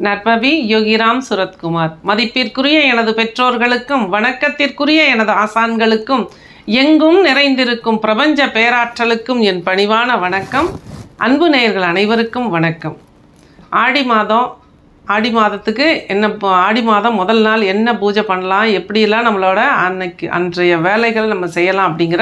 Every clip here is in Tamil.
நற்பவி யோகிராம் சுரத்குமார் மதிப்பிற்குரிய எனது பெற்றோர்களுக்கும் வணக்கத்திற்குரிய எனது ஆசான்களுக்கும் எங்கும் நிறைந்திருக்கும் பிரபஞ்ச பேராற்றலுக்கும் என் பணிவான வணக்கம் அன்பு நேயர்கள் அனைவருக்கும் வணக்கம் ஆடி மாதம் ஆடி மாதத்துக்கு என்ன ப- ஆடி மாதம் முதல் நாள் என்ன பூஜை பண்ணலாம் எப்படியெல்லாம் நம்மளோட அன்னைக்கு அன்றைய வேலைகள் நம்ம செய்யலாம் அப்படிங்கிற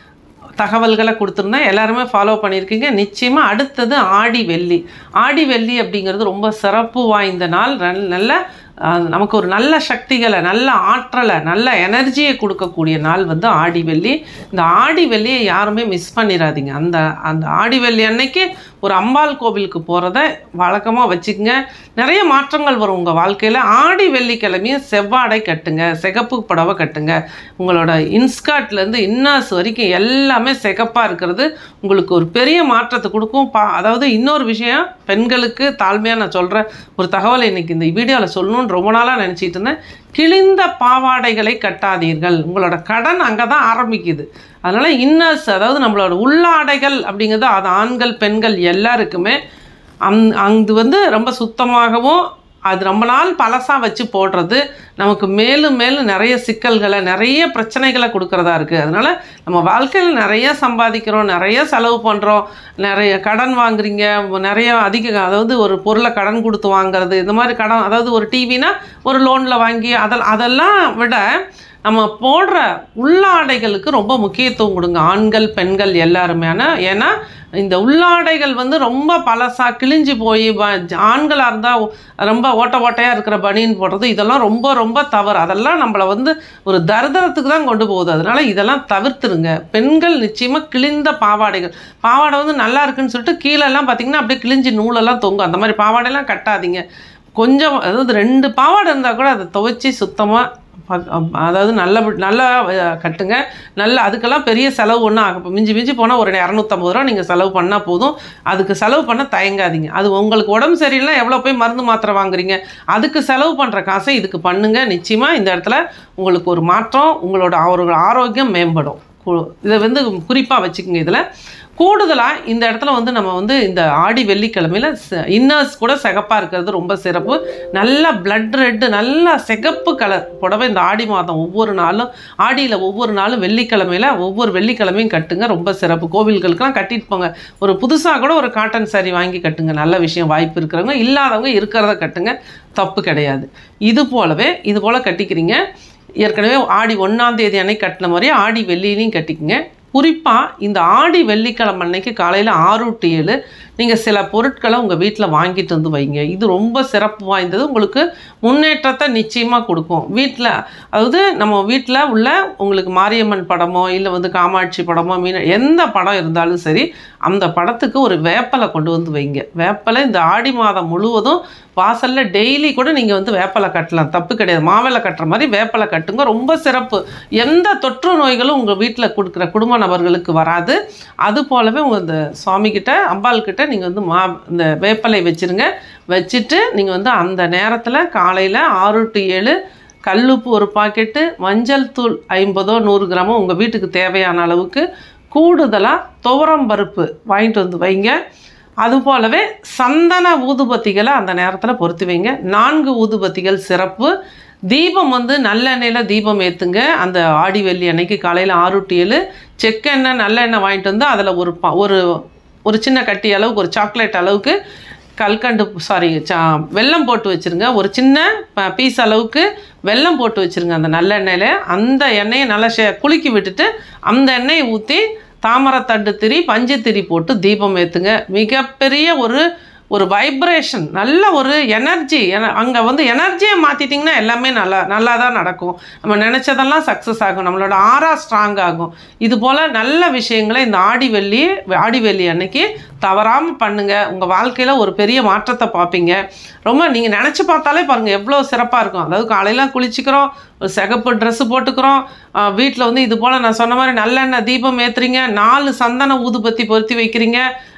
தகவல்களை கொடுத்துருந்தேன் எல்லாருமே ஃபாலோ பண்ணியிருக்கீங்க நிச்சயமாக அடுத்தது ஆடி வெள்ளி ஆடி வெள்ளி அப்படிங்கிறது ரொம்ப சிறப்பு வாய்ந்த நாள் நல்- நல்ல அஹ், நமக்கு ஒரு நல்ல சக்திகளை நல்ல ஆற்றலை நல்ல எனர்ஜியை கொடுக்கக்கூடிய நாள் வந்து ஆடி வெள்ளி இந்த ஆடி வெள்ளியை யாருமே மிஸ் பண்ணிடாதீங்க அந்த அந்த ஆடி வெள்ளி அன்னைக்கு ஒரு அம்பாள் கோவிலுக்கு போகிறத வழக்கமாக வச்சுக்கோங்க நிறைய மாற்றங்கள் வரும் உங்கள் வாழ்க்கையில் ஆடி வெள்ளிக்கிழமையும் செவ்வாடை கட்டுங்க சிகப்பு புடவை கட்டுங்க உங்களோட இன்ஸ்கர்ட்லேருந்து இன்னர்ஸ் வரைக்கும் எல்லாமே சிகப்பாக இருக்கிறது உங்களுக்கு ஒரு பெரிய மாற்றத்தை கொடுக்கும் பா அதாவது இன்னொரு விஷயம் பெண்களுக்கு தாழ்மையாக நான் சொல்கிற ஒரு தகவல் இன்னைக்கு இந்த வீடியோவில் சொல்லணும்னு ரொம்ப நாளாக நினச்சிட்டு இருந்தேன் கிழிந்த பாவாடைகளை கட்டாதீர்கள் உங்களோட கடன் அங்கே தான் ஆரம்பிக்குது அதனால் இன்னர்ஸ் அதாவது நம்மளோட உள்ளாடைகள் அப்படிங்கிறது அது ஆண்கள் பெண்கள் எல்லாருக்குமே அங் அது வந்து ரொம்ப சுத்தமாகவும் அது ரொம்ப நாள் பழசாக வச்சு போடுறது நமக்கு மேலும் மேலும் நிறைய சிக்கல்களை நிறைய பிரச்சனைகளை கொடுக்கறதா இருக்குது அதனால் நம்ம வாழ்க்கையில் நிறைய சம்பாதிக்கிறோம் நிறைய செலவு பண்ணுறோம் நிறைய கடன் வாங்குறீங்க நிறைய அதிக அதாவது ஒரு பொருளை கடன் கொடுத்து வாங்குறது இந்த மாதிரி கடன் அதாவது ஒரு டிவினா ஒரு லோனில் வாங்கி அதெல்லாம் அதெல்லாம் விட நம்ம போடுற உள்ளாடைகளுக்கு ரொம்ப முக்கியத்துவம் கொடுங்க ஆண்கள் பெண்கள் எல்லாருமே ஆனால் ஏன்னா இந்த உள்ளாடைகள் வந்து ரொம்ப பழசா கிழிஞ்சு போய் ஆண்களாக இருந்தால் ரொம்ப ஓட்ட ஓட்டையாக இருக்கிற பனியன் போடுறது இதெல்லாம் ரொம்ப ரொம்ப தவறு அதெல்லாம் நம்மளை வந்து ஒரு தரித்திரத்துக்கு தான் கொண்டு போகுது அதனால இதெல்லாம் தவிர்த்துருங்க பெண்கள் நிச்சயமாக கிழிந்த பாவாடைகள் பாவாடை வந்து நல்லா இருக்குன்னு சொல்லிட்டு கீழெல்லாம் பார்த்தீங்கன்னா அப்படியே கிழிஞ்சு நூலெல்லாம் தொங்கும் அந்த மாதிரி பாவாடையெல்லாம் கட்டாதீங்க கொஞ்சம் அதாவது ரெண்டு பாவாடை இருந்தால் கூட அதை துவைச்சி சுத்தமாக அதாவது நல்ல நல்லா அஹ், கட்டுங்க நல்ல அதுக்கெல்லாம் பெரிய செலவு ஒன்றும் ஆகும் இப்போ மிஞ்சி மிஞ்சி போனால் ஒரு இரநூத்தம்பது ரூபா நீங்கள் செலவு பண்ணால் போதும் அதுக்கு செலவு பண்ண தயங்காதீங்க அது உங்களுக்கு உடம்பு சரியில்லைனா எவ்வளோ போய் மருந்து மாத்திரை வாங்குறீங்க அதுக்கு செலவு பண்ணுற காசை இதுக்கு பண்ணுங்க நிச்சயமாக இந்த இடத்துல உங்களுக்கு ஒரு மாற்றம் உங்களோட ஒரு ஆரோக்கியம் மேம்படும் கு- இதை வந்து குறிப்பாக வச்சுக்கோங்க இதில் கூடுதலாக இந்த இடத்துல வந்து நம்ம வந்து இந்த ஆடி வெள்ளிக்கிழமையில் இன்னர்ஸ் கூட சிகப்பாக இருக்கிறது ரொம்ப சிறப்பு நல்லா பிளட் ரெட்டு நல்லா சிகப்பு கலர் புடவை இந்த ஆடி மாதம் ஒவ்வொரு நாளும் ஆடியில் ஒவ்வொரு நாளும் வெள்ளிக்கிழமையில் ஒவ்வொரு வெள்ளிக்கிழமையும் கட்டுங்க ரொம்ப சிறப்பு கோவில்களுக்கெல்லாம் கட்டிட்டு போங்க ஒரு புதுசாக கூட ஒரு காட்டன் saree வாங்கி கட்டுங்க நல்ல விஷயம் வாய்ப்பு இருக்கிறவங்க இல்லாதவங்க இருக்கிறத கட்டுங்க தப்பு கிடையாது இது போலவே இது போல் கட்டிக்கிறீங்க ஏற்கனவே ஆடி ஒன்றாம் தேதி அன்னைக்கு கட்டின மாதிரி ஆடி வெள்ளியிலையும் கட்டிக்கங்க குறிப்பாக இந்த ஆடி வெள்ளிக்கிழமை அன்னைக்கு காலையில் ஆறு டு ஏழு நீங்கள் சில பொருட்களை உங்கள் வீட்டில் வாங்கிட்டு வந்து வைங்க இது ரொம்ப சிறப்பு வாய்ந்தது உங்களுக்கு முன்னேற்றத்தை நிச்சயமாக கொடுக்கும் வீட்டில் அதாவது நம்ம வீட்டில் உள்ள உங்களுக்கு மாரியம்மன் படமோ இல்லை வந்து காமாட்சி படமோ மீன எந்த படம் இருந்தாலும் சரி அந்த படத்துக்கு ஒரு வேப்பலை கொண்டு வந்து வைங்க வேப்பலை இந்த ஆடி மாதம் முழுவதும் வாசலில் டெய்லி கூட நீங்கள் வந்து வேப்பலை கட்டலாம் தப்பு கிடையாது மாவிலை கட்டுற மாதிரி வேப்பலை கட்டுங்க ரொம்ப சிறப்பு எந்த தொற்று நோய்களும் உங்கள் வீட்டில் கொடுக்குற குடும்ப நபர்களுக்கு வராது அது போலவே உங்கள் இந்த சுவாமிக்கிட்ட அம்பாள்கிட்ட நீங்கள் வந்து மா இந்த வேப்பலை வச்சுருங்க வச்சுட்டு நீங்கள் வந்து அந்த நேரத்தில் காலையில் ஆறு டு ஏழு கல்லுப்பு ஒரு பாக்கெட்டு மஞ்சள் தூள் ஐம்பதோ நூறு கிராமோ உங்கள் வீட்டுக்கு தேவையான அளவுக்கு கூடுதலாக துவரம் பருப்பு வாங்கிட்டு வந்து வைங்க அது போலவே சந்தன ஊதுபத்திகளை அந்த நேரத்தில் பொருத்தி வைங்க நான்கு ஊதுபத்திகள் சிறப்பு தீபம் வந்து நல்லெண்ணெயில் தீபம் ஏற்றுங்க அந்த ஆடி வெள்ளி அன்னைக்கு காலையில் ஆறு டு ஏழு செக்கெண்ணெய் நல்லெண்ணெய் வாங்கிட்டு வந்து அதில் ஒரு ப ஒரு ஒரு சின்ன கட்டி அளவுக்கு ஒரு சாக்லேட் அளவுக்கு கல்கண்டு சாரி சா வெல்லம் போட்டு வச்சுருங்க ஒரு சின்ன பீஸ் அளவுக்கு வெல்லம் போட்டு வச்சுருங்க அந்த நல்லெண்ணெயில் அந்த எண்ணெயை நல்லா ஷே குலுக்கி விட்டுட்டு அந்த எண்ணெயை ஊற்றி தாமரத்தண்டு திரி பஞ்சு திரி போட்டு தீபம் ஏற்றுங்க மிகப்பெரிய ஒரு ஒரு வைப்ரேஷன் நல்ல ஒரு எனர்ஜி அங்கே வந்து எனர்ஜியை மாற்றிட்டிங்கன்னா எல்லாமே நல்லா நல்லா தான் நடக்கும் நம்ம நினச்சதெல்லாம் சக்ஸஸ் ஆகும் நம்மளோட ஆறா ஸ்ட்ராங் ஆகும் இது போல் நல்ல விஷயங்களை இந்த ஆடி வெள்ளி ஆடி வெள்ளி அன்னைக்கு தவறாமல் பண்ணுங்கள் உங்கள் வாழ்க்கையில் ஒரு பெரிய மாற்றத்தை பார்ப்பீங்க ரொம்ப நீங்கள் நினச்சி பார்த்தாலே பாருங்கள் எவ்வளோ சிறப்பாக இருக்கும் அதாவது காலையில் குளிச்சுக்கிறோம் ஒரு சிகப்பு ட்ரெஸ்ஸு போட்டுக்கிறோம் வீட்டில் வந்து இது போல் நான் சொன்ன மாதிரி நல்லெண்ணெய் தீபம் ஏற்றுறீங்க நாலு சந்தன ஊதுபத்தி பொருத்தி வைக்கிறீங்க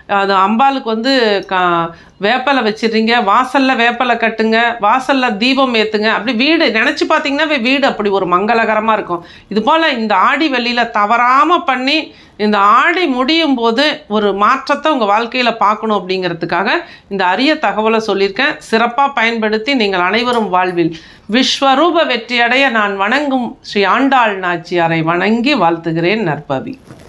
அது அம்பாளுக்கு வந்து கா வேப்பலை வச்சிடுறீங்க வாசலில் வேப்பலை கட்டுங்க வாசலில் தீபம் ஏற்றுங்க அப்படி வீடு நினச்சி பார்த்தீங்கன்னா வீடு அப்படி ஒரு மங்களகரமாக இருக்கும் இது போல் இந்த ஆடி வெளியில் தவறாமல் பண்ணி இந்த ஆடி முடியும் போது ஒரு மாற்றத்தை உங்கள் வாழ்க்கையில் பார்க்கணும் அப்படிங்கிறதுக்காக இந்த அரிய தகவலை சொல்லியிருக்கேன் சிறப்பாக பயன்படுத்தி நீங்கள் அனைவரும் வாழ்வில் விஸ்வரூப வெற்றியடைய நான் வணங்கும் ஸ்ரீ ஆண்டாள் நாச்சியாரை வணங்கி வாழ்த்துகிறேன் நற்பவி